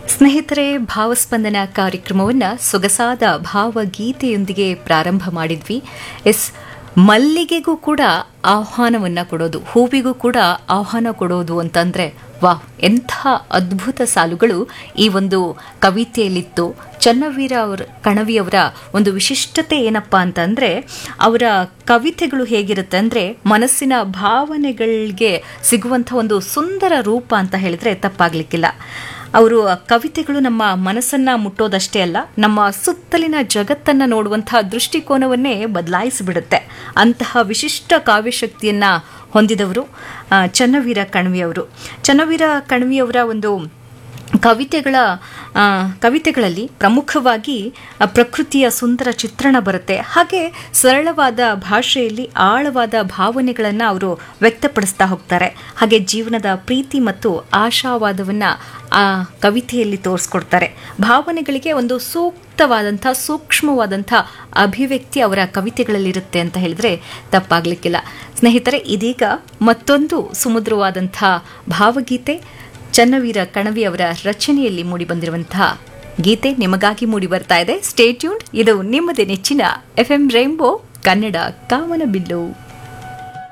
ಸ್ನೇಹಿತರೆ ಭಾವಸ್ಪಂದನ ಕಾರ್ಯಕ್ರಮವನ್ನು ಸೊಗಸಾದ ಭಾವಗೀತೆಯೊಂದಿಗೆ ಪ್ರಾರಂಭ ಮಾಡಿದ್ವಿ ಎಸ್ ಮಲ್ಲಿಗೆಗೂ ಕೂಡ ಆಹ್ವಾನವನ್ನು ಕೊಡೋದು ಹೂವಿಗೂ ಕೂಡ ಆಹ್ವಾನ ಕೊಡೋದು ಅಂತಂದ್ರೆ ವಾ ಎಂಥ ಅದ್ಭುತ ಸಾಲುಗಳು ಈ ಒಂದು ಕವಿತೆಯಲ್ಲಿತ್ತು ಚನ್ನವೀರ ಅವರ ಕಣವಿಯವರ ಒಂದು ವಿಶಿಷ್ಟತೆ ಏನಪ್ಪಾ ಅಂತಂದ್ರೆ ಅವರ ಕವಿತೆಗಳು ಹೇಗಿರುತ್ತೆ ಅಂದ್ರೆ ಮನಸ್ಸಿನ ಭಾವನೆಗಳಿಗೆ ಸಿಗುವಂಥ ಒಂದು ಸುಂದರ ರೂಪ ಅಂತ ಹೇಳಿದ್ರೆ ತಪ್ಪಾಗ್ಲಿಕ್ಕಿಲ್ಲ ಅವರು ಕವಿತೆಗಳು ನಮ್ಮ ಮನಸ್ಸನ್ನ ಮುಟ್ಟೋದಷ್ಟೇ ಅಲ್ಲ ನಮ್ಮ ಸುತ್ತಲಿನ ಜಗತ್ತನ್ನ ನೋಡುವಂತಹ ದೃಷ್ಟಿಕೋನವನ್ನೇ ಬದಲಾಯಿಸಿಬಿಡುತ್ತೆ ಅಂತಹ ವಿಶಿಷ್ಟ ಕಾವ್ಯಶಕ್ತಿಯನ್ನ ಹೊಂದಿದವರು ಆ, ಚನ್ನವೀರ ಕಣ್ವಿಯವರು ಚನ್ನವೀರ ಕಣ್ವಿಯವರ ಒಂದು ಕವಿತೆಗಳ ಆ, ಕವಿತೆಗಳಲ್ಲಿ ಪ್ರಮುಖವಾಗಿ ಆ, ಪ್ರಕೃತಿಯ ಸುಂದರ ಚಿತ್ರಣ ಬರುತ್ತೆ ಹಾಗೆ ಸರಳವಾದ ಭಾಷೆಯಲ್ಲಿ ಆಳವಾದ ಭಾವನೆಗಳನ್ನು ಅವರು ವ್ಯಕ್ತಪಡಿಸ್ತಾ ಹೋಗ್ತಾರೆ ಹಾಗೆ ಜೀವನದ ಪ್ರೀತಿ ಮತ್ತು ಆಶಾವಾದವನ್ನು ಆ ಕವಿತೆಯಲ್ಲಿ ತೋರಿಸ್ಕೊಡ್ತಾರೆ ಭಾವನೆಗಳಿಗೆ ಒಂದು ಸೂಕ್ತವಾದಂಥ ಸೂಕ್ಷ್ಮವಾದಂಥ ಅಭಿವ್ಯಕ್ತಿ ಅವರ ಕವಿತೆಗಳಲ್ಲಿರುತ್ತೆ ಅಂತ ಹೇಳಿದ್ರೆ ತಪ್ಪಾಗ್ಲಿಕ್ಕಿಲ್ಲ ಸ್ನೇಹಿತರೆ ಇದೀಗ ಮತ್ತೊಂದು ಸುಮಧುರವಾದಂಥ ಭಾವಗೀತೆ ಚನ್ನವೀರ ಕಣವಿ ಅವರ ರಚನೆಯಲ್ಲಿ ಮೂಡಿಬಂದಿರುವಂತಹ ಗೀತೆ ನಿಮಗಾಗಿ ಮೂಡಿ ಬರ್ತಾ ಇದೆ ಸ್ಟೇಟ್ಯೂನ್ ಇದು ನಿಮ್ಮದೇ ನೆಚ್ಚಿನ ಎಫ್ ಎಂ ರೈಂಬೋ ಕನ್ನಡ ಕಾಮನ ಬಿಲ್ಲು